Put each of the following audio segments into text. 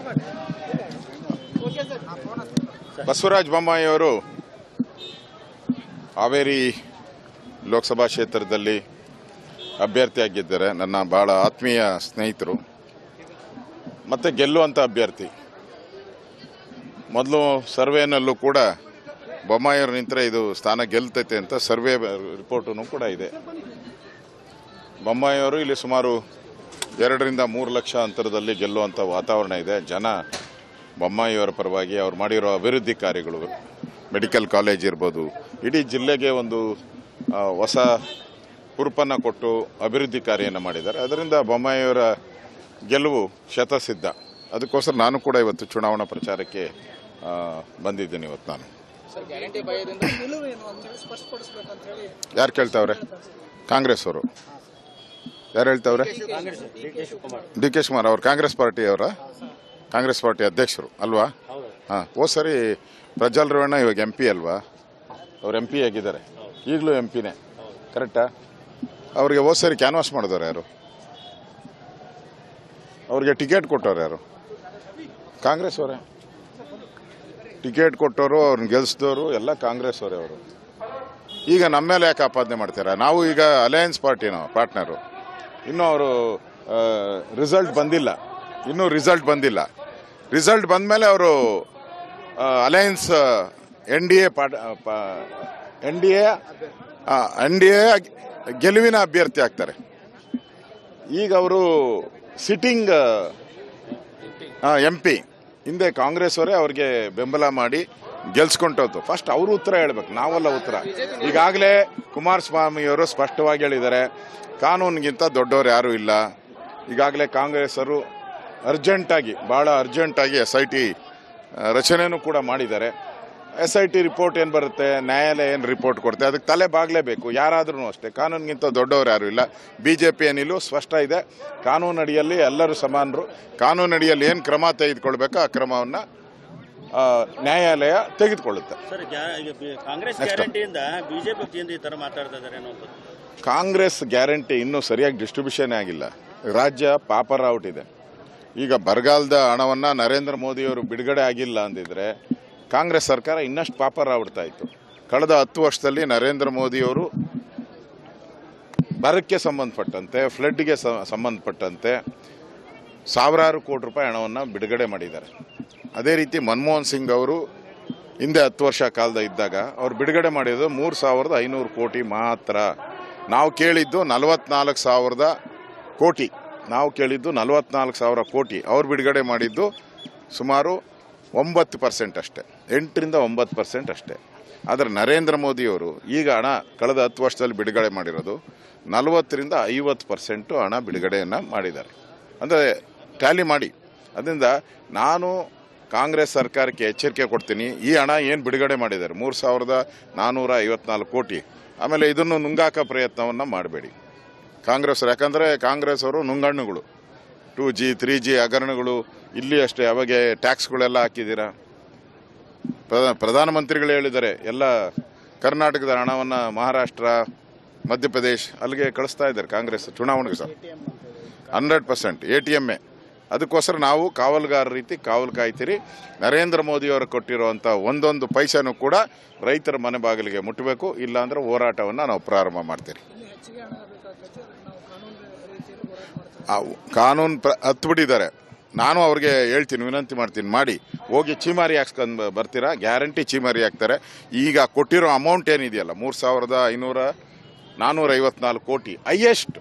ಬಸವರಾಜ ಬೊಮ್ಮಾಯಿ ಅವರು ಹಾವೇರಿ ಲೋಕಸಭಾ ಕ್ಷೇತ್ರದಲ್ಲಿ ಅಭ್ಯರ್ಥಿಯಾಗಿದ್ದಾರೆ ನನ್ನ ಬಹಳ ಆತ್ಮೀಯ ಸ್ನೇಹಿತರು ಮತ್ತು ಗೆಲ್ಲುವಂಥ ಅಭ್ಯರ್ಥಿ ಮೊದಲು ಸರ್ವೇನಲ್ಲೂ ಕೂಡ ಬೊಮ್ಮಾಯಿಯವರು ನಿಂತರೆ ಇದು ಸ್ಥಾನ ಗೆಲ್ತೈತೆ ಅಂತ ಸರ್ವೆ ರಿಪೋರ್ಟೂ ಕೂಡ ಇದೆ ಬೊಮ್ಮಾಯಿಯವರು ಇಲ್ಲಿ ಸುಮಾರು ಎರಡರಿಂದ ಮೂರು ಲಕ್ಷ ಅಂತರದಲ್ಲಿ ಗೆಲ್ಲುವಂಥ ವಾತಾವರಣ ಇದೆ ಜನ ಬೊಮ್ಮಾಯಿಯವರ ಪರವಾಗಿ ಅವ್ರು ಮಾಡಿರೋ ಅಭಿವೃದ್ಧಿ ಕಾರ್ಯಗಳು ಮೆಡಿಕಲ್ ಕಾಲೇಜ್ ಇರ್ಬೋದು ಇಡೀ ಜಿಲ್ಲೆಗೆ ಒಂದು ಆ, ಹೊಸ ಹುರುಪನ್ನು ಕೊಟ್ಟು ಅಭಿವೃದ್ಧಿ ಕಾರ್ಯವನ್ನು ಮಾಡಿದ್ದಾರೆ ಅದರಿಂದ ಬೊಮ್ಮಾಯಿಯವರ ಗೆಲುವು ಶತಸಿದ್ಧ ಅದಕ್ಕೋಸ್ಕರ ನಾನು ಕೂಡ ಇವತ್ತು ಚುನಾವಣಾ ಪ್ರಚಾರಕ್ಕೆ ಆ, ಬಂದಿದ್ದೀನಿ ಇವತ್ತು ನಾನು ಸರ್ ಗ್ಯಾರಂಟಿ ಭಯದಿಂದ ನಿಲುವೇನು ಅಂತೇಳಿ ಸ್ಪಷ್ಟಪಡಿಸ್ಬೇಕಂತ ಹೇಳಿ ಯಾರು ಕೇಳ್ತಾವ್ರೆ ಕಾಂಗ್ರೆಸ್ ಅವರು ಯಾರು ಹೇಳ್ತಾವ್ರೆ ಡಿ ಕೆ ಶಿವಕುಮಾರ್ ಅವ್ರು ಕಾಂಗ್ರೆಸ್ ಪಾರ್ಟಿಯವರ ಕಾಂಗ್ರೆಸ್ ಪಾರ್ಟಿ ಅಧ್ಯಕ್ಷರು ಅಲ್ವಾ ಹಾಂ ಓ ಸರಿ ಪ್ರಜ್ವಲ್ ರೇವಣ್ಣ ಇವಾಗ ಎಂ ಪಿ ಅಲ್ವಾ ಅವ್ರು ಎಂ ಪಿ ಆಗಿದ್ದಾರೆ ಈಗಲೂ ಎಂ ಪಿನೇ ಕರೆಕ್ಟಾ ಅವ್ರಿಗೆ ಹೋದ್ ಸರಿ ಕ್ಯಾನ್ವಾಸ್ ಮಾಡಿದವ್ರು ಯಾರು ಅವ್ರಿಗೆ ಟಿಕೆಟ್ ಕೊಟ್ಟವ್ರು ಯಾರು ಕಾಂಗ್ರೆಸ್ ಅವರೇ ಟಿಕೆಟ್ ಕೊಟ್ಟವರು ಅವ್ರನ್ನ ಗೆಲ್ಸಿದವರು ಎಲ್ಲ ಕಾಂಗ್ರೆಸ್ ಅವರೇ ಅವರು ಈಗ ನಮ್ಮ ಮೇಲೆ ಯಾಕೆ ಆಪಾದನೆ ಮಾಡ್ತೀರಾ ನಾವು ಈಗ ಅಲಯನ್ಸ್ ಪಾರ್ಟಿ ನಾವು ಪಾರ್ಟ್ನರು ಇನ್ನೂ ಅವರು ರಿಸಲ್ಟ್ ಬಂದಿಲ್ಲ ಇನ್ನೂ ರಿಸಲ್ಟ್ ಬಂದಿಲ್ಲ ರಿಸಲ್ಟ್ ಬಂದಮೇಲೆ ಅವರು alliance N D A N D A N D A ಗೆಲುವಿನ ಅಭ್ಯರ್ಥಿ ಆಗ್ತಾರೆ ಈಗ ಅವರು ಸಿಟ್ಟಿಂಗ್ ಎಂ ಪಿ ಹಿಂದೆ ಕಾಂಗ್ರೆಸ್ ಅವರೇ ಅವ್ರಿಗೆ ಬೆಂಬಲ ಮಾಡಿ ಗೆಲ್ಸ್ಕೊಂಡೋತು ಫಸ್ಟ್ ಅವರು ಉತ್ತರ ಹೇಳ್ಬೇಕು ನಾವಲ್ಲ ಉತ್ತರ ಈಗಾಗಲೇ ಕುಮಾರಸ್ವಾಮಿ ಅವರು ಸ್ಪಷ್ಟವಾಗಿ ಹೇಳಿದ್ದಾರೆ ಕಾನೂನಿಗಿಂತ ದೊಡ್ಡವರು ಯಾರೂ ಇಲ್ಲ ಈಗಾಗಲೇ ಕಾಂಗ್ರೆಸ್ ಅವರು ಅರ್ಜೆಂಟಾಗಿ ಭಾಳ ಅರ್ಜೆಂಟಾಗಿ ಎಸ್ ಐ ಟಿ ರಚನೆನೂ ಕೂಡ ಮಾಡಿದ್ದಾರೆ ಎಸ್ ಐ ಟಿ ರಿಪೋರ್ಟ್ ಏನು ಬರುತ್ತೆ ನ್ಯಾಯಾಲಯ ಏನು ರಿಪೋರ್ಟ್ ಕೊಡುತ್ತೆ ಅದಕ್ಕೆ ತಲೆ ಬಾಗಲೇಬೇಕು ಯಾರಾದ್ರೂ ಅಷ್ಟೇ ಕಾನೂನಿಗಿಂತ ದೊಡ್ಡವರು ಯಾರೂ ಇಲ್ಲ ಬಿ ಜೆ ಪಿ ಏನಿಲ್ಲೂ ಸ್ಪಷ್ಟ ಇದೆ ಕಾನೂನು ಅಡಿಯಲ್ಲಿ ಎಲ್ಲರೂ ಸಮಾನರು ಕಾನೂನು ಅಡಿಯಲ್ಲಿ ಏನು ಕ್ರಮ ತೆಗೆದುಕೊಳ್ಬೇಕು ಆ ಕ್ರಮವನ್ನು ನ್ಯಾಯಾಲಯ ತೆಗೆದುಕೊಳ್ಳುತ್ತೆ ಸರ್ ಗ್ಯಾ- ಈಗ ಬಿ- ಕಾಂಗ್ರೆಸ್ ಗ್ಯಾರಂಟಿಯಿಂದ ಬಿಜೆಪಿ ವತಿಯಿಂದ ಈ ತರ ಮಾತಾಡ್ತಾ ಇದ್ದಾರೆ ಅನ್ನೋದು ಕಾಂಗ್ರೆಸ್ ಗ್ಯಾರಂಟಿ ಇನ್ನೂ ಸರಿಯಾಗಿ ಡಿಸ್ಟ್ರಿಬ್ಯೂಷನ್ ಆಗಿಲ್ಲ ರಾಜ್ಯ ಪಾಪರ ಔಟ್ ಇದೆ ಈಗ ಬರಗಾಲದ ಹಣವನ್ನು ನರೇಂದ್ರ ಮೋದಿಯವರು ಬಿಡುಗಡೆ ಆಗಿಲ್ಲ ಅಂದಿದ್ರೆ ಕಾಂಗ್ರೆಸ್ ಸರ್ಕಾರ ಇನ್ನಷ್ಟು ಪಾಪರ ಆಗ್ಬಿಡ್ತಾ ಇತ್ತು ಕಳೆದ ಹತ್ತು ವರ್ಷದಲ್ಲಿ ನರೇಂದ್ರ ಮೋದಿಯವರು ಬರಕ್ಕೆ ಸಂಬಂಧಪಟ್ಟಂತೆ ಫ್ಲಡ್ಗೆ ಸ- ಸಂಬಂಧಪಟ್ಟಂತೆ ಸಾವಿರಾರು ಕೋಟಿ ರೂಪಾಯಿ ಹಣವನ್ನು ಬಿಡುಗಡೆ ಮಾಡಿದ್ದಾರೆ ಅದೇ ರೀತಿ ಮನಮೋಹನ್ ಸಿಂಗ್ ಅವರು ಹಿಂದೆ ಹತ್ತು ವರ್ಷ ಕಾಲದ ಇದ್ದಾಗ ಅವ್ರು ಬಿಡುಗಡೆ ಮಾಡಿದ್ದು ಮೂರು ಸಾವಿರದ ಐನೂರು ಕೋಟಿ ಮಾತ್ರ ನಾವು ಕೇಳಿದ್ದು ನಲವತ್ನಾಲ್ಕು ಸಾವಿರದ ಕೋಟಿ ನಾವು ಕೇಳಿದ್ದು ನಲವತ್ನಾಲ್ಕು ಸಾವಿರ ಕೋಟಿ ಅವ್ರು ಬಿಡುಗಡೆ ಮಾಡಿದ್ದು ಸುಮಾರು ಒಂಬತ್ತು ಪರ್ಸೆಂಟ್ ಅಷ್ಟೇ ಎಂಟರಿಂದ ಒಂಬತ್ತು ಪರ್ಸೆಂಟ್ ಅಷ್ಟೇ ಆದರೆ ನರೇಂದ್ರ ಮೋದಿಯವರು ಈಗ ಹಣ ಕಳೆದ ಹತ್ತು ವರ್ಷದಲ್ಲಿ ಬಿಡುಗಡೆ ಮಾಡಿರೋದು ನಲವತ್ತರಿಂದ ಐವತ್ತು ಪರ್ಸೆಂಟು ಹಣ ಬಿಡುಗಡೆಯನ್ನು ಮಾಡಿದ್ದಾರೆ ಅಂದರೆ ಟ್ಯಾಲಿ ಮಾಡಿ ಅದರಿಂದ ನಾನು ಕಾಂಗ್ರೆಸ್ ಸರ್ಕಾರಕ್ಕೆ ಎಚ್ಚರಿಕೆ ಕೊಡ್ತೀನಿ ಈ ಹಣ ಏನು ಬಿಡುಗಡೆ ಮಾಡಿದ್ದಾರೆ ಮೂರು ಸಾವಿರದ ನಾನ್ನೂರ ಐವತ್ನಾಲ್ಕು ಕೋಟಿ ಆಮೇಲೆ ಇದನ್ನು ನುಂಗಾಕ ಪ್ರಯತ್ನವನ್ನು ಮಾಡಬೇಡಿ ಕಾಂಗ್ರೆಸ್ ಯಾಕಂದರೆ ಕಾಂಗ್ರೆಸ್ ಅವರು ನುಂಗಣ್ಣುಗಳು ಟೂ ಜಿ ತ್ರೀ ಜಿ ಹಗರಣಗಳು ಇಲ್ಲಿ ಅಷ್ಟೇ ಅವಾಗೆ ಟ್ಯಾಕ್ಸ್ಗಳೆಲ್ಲ ಹಾಕಿದ್ದೀರಾ ಪ್ರಧಾನ ಪ್ರಧಾನಮಂತ್ರಿಗಳು ಹೇಳಿದ್ದಾರೆ ಎಲ್ಲ ಕರ್ನಾಟಕದ ಹಣವನ್ನು ಮಹಾರಾಷ್ಟ್ರ ಮಧ್ಯಪ್ರದೇಶ್ ಅಲ್ಲಿಗೆ ಕಳಿಸ್ತಾ ಇದ್ದಾರೆ ಕಾಂಗ್ರೆಸ್ ಚುನಾವಣೆಗೆ sir hundred percent A T M ಅದಕ್ಕೋಸ್ಕರ ನಾವು ಕಾವಲುಗಾರ ರೀತಿ ಕಾವಲು ಕಾಯ್ತೀರಿ ನರೇಂದ್ರ ಮೋದಿಯವರು ಕೊಟ್ಟಿರುವಂಥ ಒಂದೊಂದು ಪೈಸೆನೂ ಕೂಡ ರೈತರ ಮನೆ ಬಾಗಿಲಿಗೆ ಮುಟ್ಟಬೇಕು ಇಲ್ಲಾಂದ್ರೆ ಹೋರಾಟವನ್ನು ನಾವು ಪ್ರಾರಂಭ ಮಾಡ್ತೀರಿ ಇನ್ನು ಹೆಚ್ಚಿಗೆ ಹಣ ಬೇಕಾಗ್ತೈತೆ ನಾವು ಕಾನೂನು ರೀತಿಯಲ್ಲಿ ಹೋರಾಟ ಮಾಡ್ತೀವಿ ಆ ಕಾನೂನು ಪ್ರ ಹತ್ಬಿಟ್ಟಿದ್ದಾರೆ ನಾನು ಅವ್ರಿಗೆ ಹೇಳ್ತೀನಿ ವಿನಂತಿ ಮಾಡ್ತೀನಿ ಮಾಡಿ ಹೋಗಿ ಚೀಮಾರಿ ಹಾಕ್ಸ್ಕೊಂಡು ಬರ್ತೀರಾ ಗ್ಯಾರಂಟಿ ಚೀಮಾರಿ ಹಾಕ್ತಾರೆ ಈಗ ಕೊಟ್ಟಿರೋ ಅಮೌಂಟ್ ಏನಿದೆಯಲ್ಲ ಮೂರು ಸಾವಿರದ ಐನೂರ ನಾನ್ನೂರ ಐವತ್ನಾಲ್ಕು ಕೋಟಿ ಹೈಯೆಸ್ಟ್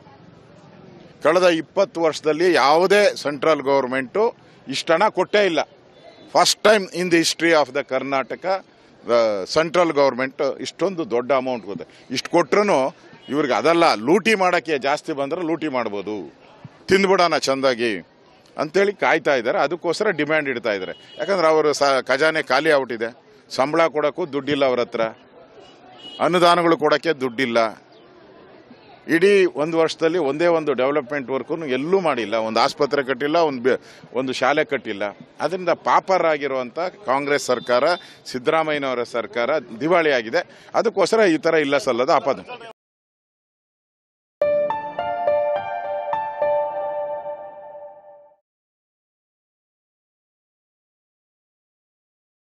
ಕಳೆದ ಇಪ್ಪತ್ತು ವರ್ಷದಲ್ಲಿ ಯಾವುದೇ ಸೆಂಟ್ರಲ್ ಗೌರ್ಮೆಂಟು ಇಷ್ಟು ಹಣ ಕೊಟ್ಟೇ ಇಲ್ಲ first time in the history of the Karnataka central government ಇಷ್ಟೊಂದು ದೊಡ್ಡ ಅಮೌಂಟ್ ಕೊಡುತ್ತೆ ಇಷ್ಟು ಕೊಟ್ರು ಇವ್ರಿಗೆ ಅದಲ್ಲ ಲೂಟಿ ಮಾಡೋಕ್ಕೆ ಜಾಸ್ತಿ ಬಂದ್ರೆ ಲೂಟಿ ಮಾಡ್ಬೋದು ತಿಂದ್ಬಿಡೋಣ ಚೆಂದಾಗಿ ಅಂತೇಳಿ ಕಾಯ್ತಾ ಇದ್ದಾರೆ ಅದಕ್ಕೋಸ್ಕರ ಡಿಮ್ಯಾಂಡ್ ಇಡ್ತಾ ಇದ್ದಾರೆ ಯಾಕಂದ್ರೆ ಅವರು ಸ ಖಜಾನೆ ಖಾಲಿ ಆಗ್ಬಿಟ್ಟಿದೆ ಸಂಬಳ ಕೊಡೋಕ್ಕೂ ದುಡ್ಡಿಲ್ಲ ಅವ್ರ ಹತ್ರ ಅನುದಾನಗಳು ಕೊಡೋಕ್ಕೆ ದುಡ್ಡಿಲ್ಲ ಇಡೀ ಒಂದು ವರ್ಷದಲ್ಲಿ ಒಂದೇ ಒಂದು ಡೆವಲಪ್ಮೆಂಟ್ ವರ್ಕು ಎಲ್ಲೂ ಮಾಡಿಲ್ಲ ಒಂದು ಆಸ್ಪತ್ರೆ ಕಟ್ಟಿಲ್ಲ ಒಂದು ಬೆ- ಒಂದು ಶಾಲೆ ಕಟ್ಟಿಲ್ಲ ಅದರಿಂದ ಪಾಪರಾಗಿರುವಂಥ ಕಾಂಗ್ರೆಸ್ ಸರ್ಕಾರ ಸಿದ್ದರಾಮಯ್ಯನವರ ಸರ್ಕಾರ ದಿವಾಳಿ ಆಗಿದೆ ಅದಕ್ಕೋಸ್ಕರ ಈ ಥರ ಇಲ್ಲ ಸಲ್ಲದ ಆಪಾದನೆ